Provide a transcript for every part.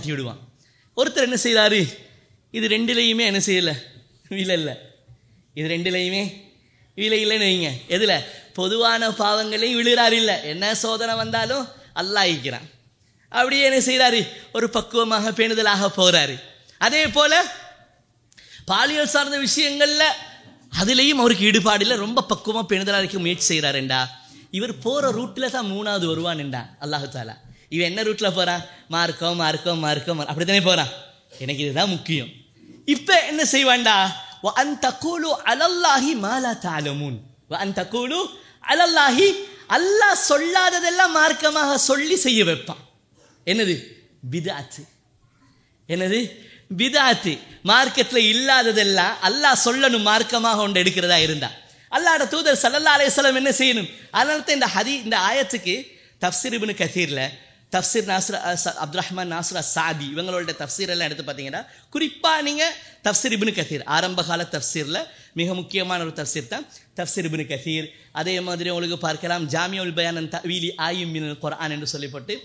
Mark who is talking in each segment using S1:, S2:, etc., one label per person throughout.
S1: மாட்டி விடுவான் ஒருத்தர் என்ன செய்றாரு இது ரெண்டுலையுமே என்ன செய்யல வீல இல்லை இது ரெண்டுலையுமே வீல இல்லைன்னு வைங்க எதுல பொதுவான பாவங்களையும் விழுகிறார் இல்லை என்ன சோதனை வந்தாலும் அல்லாஹ் ஈக்கிறான் அப்படியே என்ன செய்றாரு ஒரு பக்குவமாக பேணுதலாக போறாரு அதே போல பாலியல் சார்ந்த விஷயங்கள்ல அதுலேயும் அவருக்கு ஈடுபாடு இல்லை ரொம்ப பக்குவமா பேணுதலாக இருக்க முயற்சி செய்கிறாருண்டா இவர் போற ரூட்ல தான் மூணாவது வருவான்டா அல்லாஹு தாலா இவன் என்ன ரூட்ல போறான் மார்க்கம் மார்க்கம் மார்க்கம் அப்படித்தானே போறான் எனக்கு இதுதான் முக்கியம் இப்ப என்ன செய்வான்டா وأن تقولوا على الله ما لا تعلمون وأن تقولوا على الله அல்லாஹ் சொல்லாததெல்லாம் மார்க்கமாக சொல்லி செய்ய வைப்பான் என்னது பிதாத்து என்னது பிதாத்து மார்க்கத்துல இல்லாததெல்லாம் அல்லாஹ் சொல்லணும் மார்க்கமாக ஒன்று எடுக்கிறதா இருந்தா அல்லாஹ்ட தூதர் சல்லல்லா அலைஹிஸ்ஸலாம் என்ன செய்யணும் அதனால தான் இந்த ஹதி இந்த ஆயத்துக்கு தஃப்சீர் இப்னு கதீர்ல தஃப்சீர் நாஸ்ர அப்துல் ரஹ்மான் நாஸ்ரா சாதி இவங்களோட தஃப்சீர் எல்லாம் எடுத்து பார்த்தீங்கன்னா குறிப்பா நீங்க தஃப்சீர் இப்னு கதீர் ஆரம்ப கால தஃப்சீர்ல மிக முக்கியமான ஒரு தஃப்சீர் தான் தஃப்சீர் இப்னு கதீர் அதே மாதிரி உங்களுக்கு பார்க்கலாம் ஜாமியுல் பயான் தவீலி ஆயும் மினல் குர்ஆன் என்று சொல்லப்பட்டு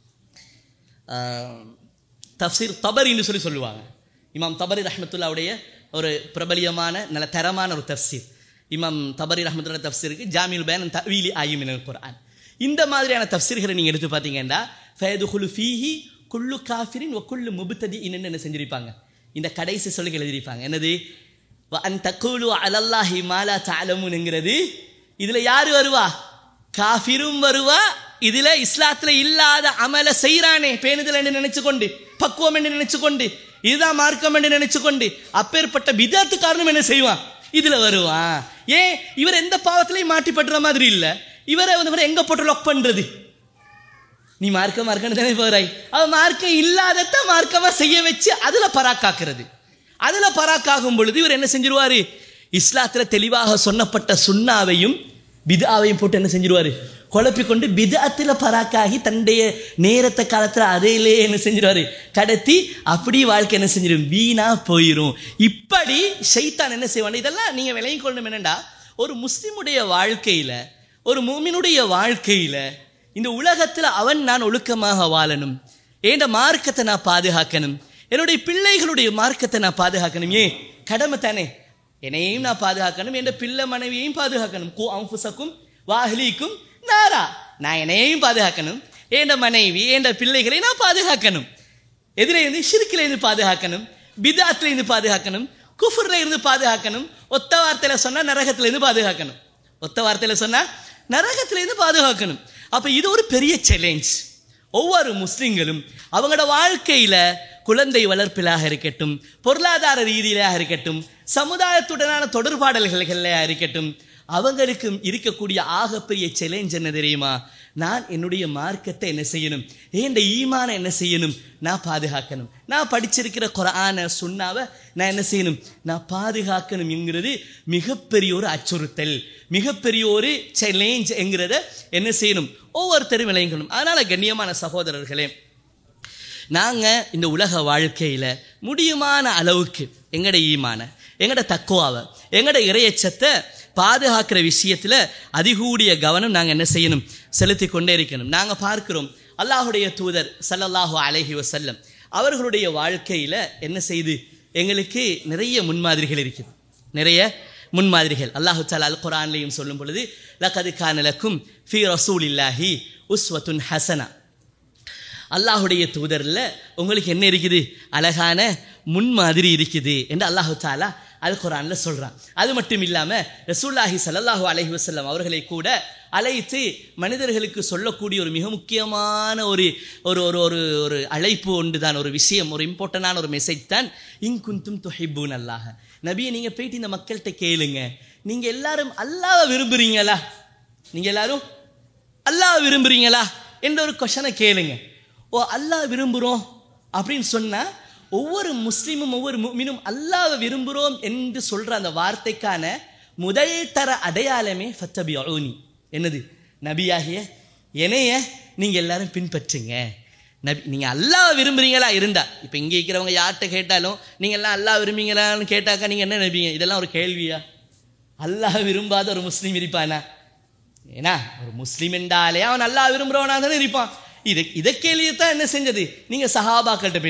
S1: ஆஹ், தஃப்சீர் தபரின்னு சொல்லி சொல்லுவாங்க இமாம் தபரி ரஹ்மத்துல்லாவுடைய ஒரு பிரபலியமான நல்ல தரமான ஒரு தஃப்சீர் இமாம் தபரி ரஹ்மத்துல்லா தஃப்சீருக்கு ஜாமியுல் பயான் தவீலி ஆயும் மினல் குர்ஆன் இந்த மாதிரியான தஃப்சீர்களை நீங்க எடுத்து பார்த்தீங்கன்னா ஃபயதுஹுலு ஃபீஹி குல்லு காஃபிரின் ஒ குல்லு முபுத்ததி என்ன செஞ்சிருப்பாங்க இந்த கடைசி சொல்லி எழுதியிருப்பாங்க என்னது அன் தக்கூலு அலல்லாஹி மாலா தாலமுன்ங்கிறது இதுல யாரு வருவா காஃபிரும் வருவா இதுல இஸ்லாத்துல இல்லாத அமல செய்றானே பேணுதல் என்று நினைச்சு கொண்டு பக்குவம் என்று நினைச்சு கொண்டு இதுதான் மார்க்கம் என்று நினைச்சு கொண்டு அப்பேற்பட்ட விதத்து காரணம் என்ன செய்வான் இதுல வருவான் ஏன் இவர் எந்த பாவத்திலையும் மாட்டி பட்டுற மாதிரி இல்ல இவரை வந்து இவரை எங்க போட்டு லாக் பண்றது நீ மார்க்க மார்க்கன்னு தானே போறாய் அவ மார்க்கம் இல்லாதத மார்க்கமா செய்ய வச்சு அதுல பராக்காக்குறது அதுல பராக்காகும் பொழுது இவர் என்ன செஞ்சிருவாரு இஸ்லாத்துல தெளிவாக சொன்னப்பட்ட சுண்ணாவையும் பிதாவையும் போட்டு என்ன செஞ்சிருவாரு குழப்பிக்கொண்டு பிதாத்துல பராக்காகி தன்னுடைய நேரத்தை காலத்துல அதையிலே என்ன செஞ்சிருவாரு கடத்தி அப்படி வாழ்க்கை என்ன செஞ்சிடும் வீணா போயிரும் இப்படி ஷைத்தான் என்ன செய்வான் இதெல்லாம் நீங்க விளங்கிக் கொள்ளணும் என்னண்டா ஒரு முஸ்லிமுடைய வாழ்க்கையில ஒரு மூமினுடைய வாழ்க்கையில இந்த உலகத்துல அவன் நான் ஒழுக்கமாக வாழணும் ஏண்ட மார்க்கத்தை நான் பாதுகாக்கணும் என்னுடைய பிள்ளைகளுடைய மார்க்கத்தை நான் பாதுகாக்கணும் ஏன் கடமை தானே என்னையும் நான் பாதுகாக்கணும் என் பிள்ளை மனைவியையும் பாதுகாக்கணும் கு அம்புசக்கும் வாஹ்லிக்கும் நாரா நான் என்னையும் பாதுகாக்கணும் என் மனைவி என் பிள்ளைகளை நான் பாதுகாக்கணும் எதிரே இருந்து ஷிர்கில இருந்து பாதுகாக்கணும் பிதாத்துல இருந்து பாதுகாக்கணும் குஃபுர்ல இருந்து பாதுகாக்கணும் ஒத்த வார்த்தையில சொன்னா நரகத்துல இருந்து பாதுகாக்கணும் ஒத்த வார்த்தையில சொன்னா நரகத்துல இருந்து பாதுகாக்கணும் அப்ப இது ஒரு பெரிய சேலஞ்ச் ஒவ்வொரு முஸ்லிம்களும் அவங்களோட வாழ்க்கையில குழந்தை வளர்ப்பிலாக இருக்கட்டும் பொருளாதார ரீதியிலாக இருக்கட்டும் சமுதாயத்துடனான தொடர்பாடல்களாக இருக்கட்டும் அவங்களுக்கு இருக்கக்கூடிய ஆகப்பெரிய சேலஞ்ச் என்ன தெரியுமா நான் என்னுடைய மார்க்கத்தை என்ன செய்யணும் ஏண்ட ஈமான என்ன செய்யணும் நான் பாதுகாக்கணும் நான் படிச்சிருக்கிற குரான சுண்ணாவை நான் என்ன செய்யணும் நான் பாதுகாக்கணும் என்கிறது மிகப்பெரிய ஒரு அச்சுறுத்தல் மிகப்பெரிய ஒரு சேலஞ்ச் என்கிறத என்ன செய்யணும் ஒவ்வொருத்தரும் விளையங்கணும் அதனால கண்ணியமான சகோதரர்களே நாங்கள் இந்த உலக வாழ்க்கையில் முடியுமான அளவுக்கு எங்கட ஈமான எங்கட தக்குவாவை எங்கட இறையச்சத்தை பாதுகாக்கிற விஷயத்தில் அதிகூடிய கவனம் நாங்கள் என்ன செய்யணும் செலுத்தி கொண்டே இருக்கணும் நாங்கள் பார்க்கிறோம் அல்லாஹுடைய தூதர் சல்லல்லாஹு அலைஹி வசல்லம் அவர்களுடைய வாழ்க்கையில் என்ன செய்து எங்களுக்கு நிறைய முன்மாதிரிகள் இருக்குது நிறைய முன்மாதிரிகள் அல்லாஹு தாலா அல் குரான்லையும் சொல்லும் பொழுது லக்கது கானலக்கும் ஃபி ரசூலில்லாஹி உஸ்வத்துன் ஹசனா அல்லாஹுடைய தூதரில் உங்களுக்கு என்ன இருக்குது அழகான முன்மாதிரி இருக்குது என்று அல்லாஹு தாலா அது குரான்ல சொல்றான் அது மட்டும் இல்லாம ரசூல்லாஹி ஸல்லல்லாஹு அலைஹி வஸல்லம் அவர்களை கூட அழைத்து மனிதர்களுக்கு சொல்லக்கூடிய ஒரு மிக முக்கியமான ஒரு ஒரு ஒரு ஒரு ஒரு அழைப்பு ஒன்று தான் ஒரு விஷயம் ஒரு இம்பார்ட்டண்டான ஒரு மெசேஜ் தான் இங்குந்தும் துஹிப்பூன் அல்லாஹ் நபியை நீங்க போயிட்டு இந்த மக்கள்கிட்ட கேளுங்க நீங்க எல்லாரும் அல்லாஹ்வை விரும்புறீங்களா நீங்க எல்லாரும் அல்லாஹ் விரும்புறீங்களா என்ற ஒரு கொஷனை கேளுங்க ஓ அல்லாஹ் விரும்புகிறோம் அப்படின்னு சொன்னா ஒவ்வொரு முஸ்லீமும் ஒவ்வொரு முஃமினும் அல்லாஹ்வை விரும்புகிறோம் என்று சொல்ற அந்த வார்த்தைக்கான முதல் தர அடையாளமே ஃபத்தபி அழுனி என்னது நபியாகிய என்னைய நீங்க எல்லாரும் பின்பற்றுங்க நபி நீங்க அல்லாஹ் விரும்புறீங்களா இருந்தா இப்போ இங்கே இருக்கிறவங்க யார்கிட்ட கேட்டாலும் நீங்க எல்லாம் அல்லாஹ் விரும்புறீங்களான்னு கேட்டாக்கா நீங்க என்ன நபிங்க இதெல்லாம் ஒரு கேள்வியா அல்லாஹ் விரும்பாத ஒரு முஸ்லீம் இருப்பானா ஏன்னா ஒரு முஸ்லீம் என்றாலே அவன் நல்லா விரும்புறவனா தானே இருப்பான் இதை இதை கேள்வியை தான் என்ன செஞ்சது நீங்க சஹாபாக்கள்கிட்ட போய்